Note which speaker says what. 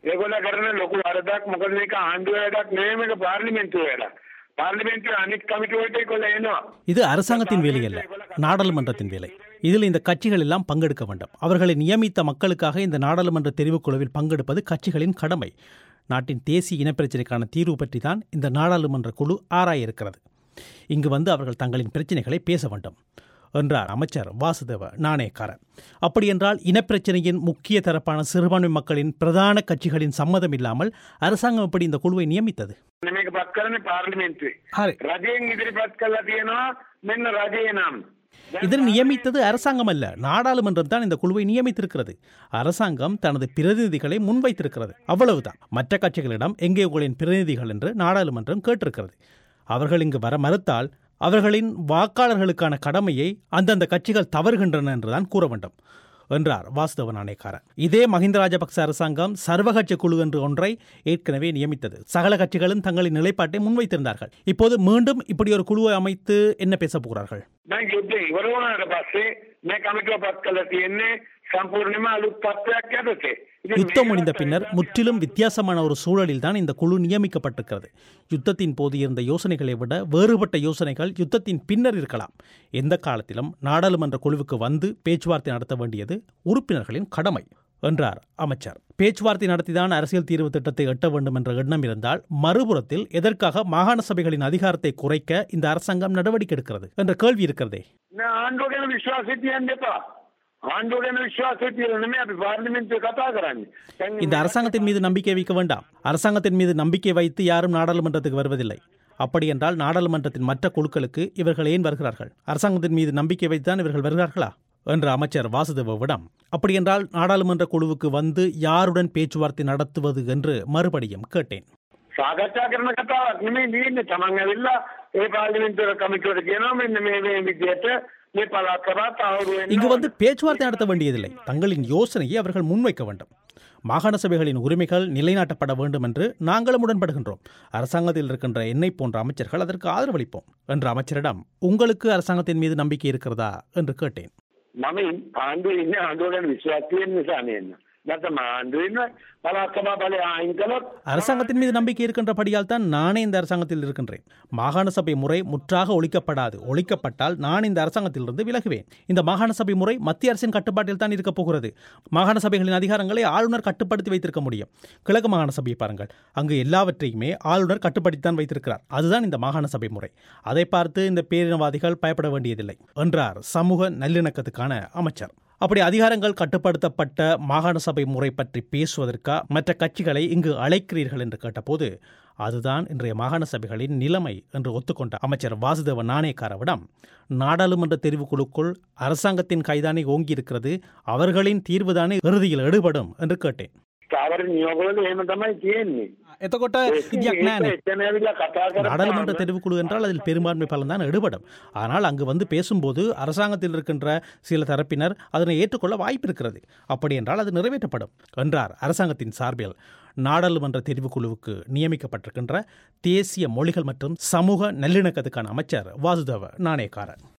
Speaker 1: ඒගොල්ල කරන ලොකු වරදක් මොකද මේක ආණ්ඩුව වැඩක් නෙවෙයි මේක පාර්ලිමේන්තුව වැඩක්. පාර්ලිමේන්තුවේ අනිත් කමිටු වලට ඒගොල්ල එනවා.
Speaker 2: இது அரசாங்கத்தின் வேலை அல்ல நாடாளுமன்றத்தின் வேலை இதில் இந்த கட்சிகள் எல்லாம் பங்கெடுக்க வேண்டும் அவர்களை நியமித்த மக்களுக்காக இந்த நாடாளுமன்ற தெரிவுக்குழுவில் பங்கெடுப்பது கட்சிகளின் கடமை நாட்டின் தேசிய இனப்பிரச்சினைக்கான தீர்வு பற்றி தான் இந்த நாடாளுமன்ற குழு ஆராய இருக்கிறது இங்கு வந்து அவர்கள் தங்களின் பிரச்சனைகளை பேச வேண்டும் என்றார் அமைச்சர் வாசுதேவ நாணயக்காரர் அப்படியென்றால் இனப்பிரச்சனையின் முக்கிய தரப்பான சிறுபான்மை மக்களின் பிரதான கட்சிகளின் சம்மதம் இல்லாமல் அரசாங்கம் எப்படி இந்த குழுவை நியமித்தது
Speaker 1: මේක පත් කරන්නේ පාර්ලිමේන්තුවේ.
Speaker 2: හරි.
Speaker 1: රජයෙන් ඉදිරිපත් කළා තියෙනවා මෙන්න රජයේ නම්.
Speaker 2: இதில் நியமித்தது அரசாங்கம் அல்ல நாடாளுமன்றம் தான் இந்த குழுவை நியமித்திருக்கிறது அரசாங்கம் தனது பிரதிநிதிகளை முன்வைத்திருக்கிறது அவ்வளவுதான் மற்ற கட்சிகளிடம் எங்கே உங்களின் பிரதிநிதிகள் என்று நாடாளுமன்றம் கேட்டிருக்கிறது அவர்கள் இங்கு வர மறுத்தால் அவர்களின் வாக்காளர்களுக்கான கடமையை அந்தந்த கட்சிகள் தவறுகின்றன என்றுதான் கூற வேண்டும் என்றார் வாசுதவ நாணயக்காரர் இதே மஹிந்த ராஜபக்ச அரசாங்கம் சர்வகட்சி குழு என்று ஒன்றை ஏற்கனவே நியமித்தது சகல கட்சிகளும் தங்களின் நிலைப்பாட்டை முன்வைத்திருந்தார்கள் இப்போது மீண்டும் இப்படி ஒரு குழுவை அமைத்து என்ன பேசப் போகிறார்கள்
Speaker 1: දැන් යුද්ධය ඉවර වුණාට පස්සේ මේ කමිටුව පත් කළා තියෙන්නේ සම්පූර්ණයෙන්ම අලුත් තත්ත්වයක් යටතේ. ඉතින්
Speaker 2: யுத்தம்
Speaker 1: මේක
Speaker 2: முடிந்த பின்னர் முற்றிலும் வித்தியாசமான ஒரு சூழலில் தான் இந்த குழு நியமிக்கப்பட்டிருக்கிறது யுத்தத்தின் போது இருந்த யோசனைகளை விட வேறுபட்ட யோசனைகள் யுத்தத்தின் பின்னர் இருக்கலாம் எந்த காலத்திலும் நாடாளுமன்ற குழுவுக்கு வந்து பேச்சுவார்த்தை நடத்த வேண்டியது உறுப்பினர்களின் கடமை என்றார் அமைச்சர் பேச்சுவார்த்தை நடத்திதான் அரசியல் தீர்வு திட்டத்தை எட்ட வேண்டும் என்ற எண்ணம் இருந்தால் மறுபுறத்தில் எதற்காக மாகாண சபைகளின் அதிகாரத்தை குறைக்க இந்த அரசாங்கம் நடவடிக்கை எடுக்கிறது என்ற கேள்வி இருக்கிறதே
Speaker 1: නෑ ආණ්ඩුව ගැන විශ්වාසය තියන්න එපා. ආණ්ඩුව ගැන විශ්වාසය තියලා නෙමෙයි අපි පාර්ලිමේන්තුවේ කතා කරන්නේ. දැන්
Speaker 2: இந்த அரசாங்கத்தின் மீது நம்பிக்கை வைக்க வேண்டாம் அரசாங்கத்தின் மீது நம்பிக்கை வைத்து யாரும் நாடாளுமன்றத்துக்கு வருவதில்லை அப்படியென்றால் நாடாளுமன்றத்தின் மற்ற குழுக்களுக்கு இவர்கள் ஏன் வருகிறார்கள் அரசாங்கத்தின் மீது நம்பிக்கை வைத்துதான் இவர்கள் வருகிறார்களா என்ற அமைச்சர் வாசுதேவவிடம் அப்படியென்றால் நாடாளுமன்ற குழுவுக்கு வந்து யாருடன் பேச்சுவார்த்தை நடத்துவது என்று மறுபடியும் கேட்டேன்
Speaker 1: සාකච්ඡා කරන කතාවක් නෙමෙයි තියෙන්නේ. Taman ඇවිල්ලා ඒ පාර්ලිමේන්තුවේ කමිටුවට කියනවා මෙන්න මේ මේ විදියට මේ පළාත් සභා තහවුරු වෙන්න
Speaker 2: இங்கு வந்து பேச்சுவார்த்தை நடத்த வேண்டியதில்லை தங்களின் யோசனையை அவர்கள் முன்வைக்க வேண்டும் மாகாண சபைகளின் உரிமைகள் நிலைநாட்டப்பட வேண்டும் என்று நாங்களும் உடன்படுகின்றோம் அரசாங்கத்தில் இருக்கின்ற என்னை போன்ற அமைச்சர்கள் அதற்கு ஆதரவளிப்போம் என்ற அமைச்சரிடம் உங்களுக்கு அரசாங்கத்தின் மீது நம்பிக்கை இருக்கிறதா என்று கேட்டேன்
Speaker 1: මම ආණ්ඩුවේ ඉන්නේ ආණ්ඩුව ගැන විශ්වාස තියෙන නිසා නෙන්න. නැත්නම් ආණ්ඩුවේ ඉන්න පළාත් සභා බලය අයින් කළොත්
Speaker 2: அரசாங்கத்தின் மீது நம்பிக்கை இருக்கின்றபடியால் தான் நானே இந்த அரசாங்கத்தில் இருக்கின்றேன் மாகாண சபை முறை முற்றாக ஒழிக்கப்படாது ஒழிக்கப்பட்டால் நான் இந்த அரசாங்கத்திலிருந்து விலகுவேன் இந்த மாகாண சபை முறை மத்திய அரசின் கட்டுப்பாட்டில் தான் இருக்கப் போகிறது மாகாண சபைகளின் அதிகாரங்களை ஆளுநர் கட்டுப்படுத்தி வைத்திருக்க முடியும் கிழக்கு மாகாண சபையை பாருங்கள் அங்கு எல்லாவற்றையுமே ஆளுநர் கட்டுப்படுத்தித்தான் வைத்திருக்கிறார் அதுதான் இந்த மாகாண சபை முறை அதை பார்த்து இந்த பேரினவாதிகள் பயப்பட வேண்டியதில்லை என்றார் சமூக நல்லிணக்கத்துக்கான அமைச்சர் அப்படி அதிகாரங்கள் கட்டுப்படுத்தப்பட்ட மாகாண சபை முறை பற்றி பேசுவதற்கா மற்ற கட்சிகளை இங்கு அழைக்கிறீர்கள் என்று கேட்டபோது அதுதான் இன்றைய மாகாண சபைகளின் நிலைமை என்று ஒத்துக்கொண்ட அமைச்சர் வாசுதேவ நாணயக்காரவிடம் நாடாளுமன்ற தெரிவுக்குழுக்குள் அரசாங்கத்தின் கைதானே ஓங்கி இருக்கிறது அவர்களின் தீர்வுதானே இறுதியில் எடுபடும் என்று கேட்டேன்
Speaker 1: ස්ථාවර නියෝගවල එහෙම තමයි තියෙන්නේ.
Speaker 2: එතකොට
Speaker 1: ඒක එතන ඇවිල්ලා කතා
Speaker 2: நாடாளுமன்ற
Speaker 1: කරලා
Speaker 2: தெரிவுக்குழு என்றால் அதில் பெரும்பான்மை பலன் தான் எடுபடும் ஆனால் அங்கு வந்து பேசும்போது அரசாங்கத்தில் இருக்கின்ற சில தரப்பினர் அதனை ஏற்றுக்கொள்ள வாய்ப்பு இருக்கிறது அப்படி என்றால் அது நிறைவேற்றப்படும் என்றார் அரசாங்கத்தின் சார்பில் நாடாளுமன்ற தெரிவுக்குழுவுக்கு நியமிக்கப்பட்டிருக்கின்ற தேசிய மொழிகள் மற்றும் சமூக நல்லிணக்கத்துக்கான அமைச்சர் வாசுதேவ நாணயக்காரர்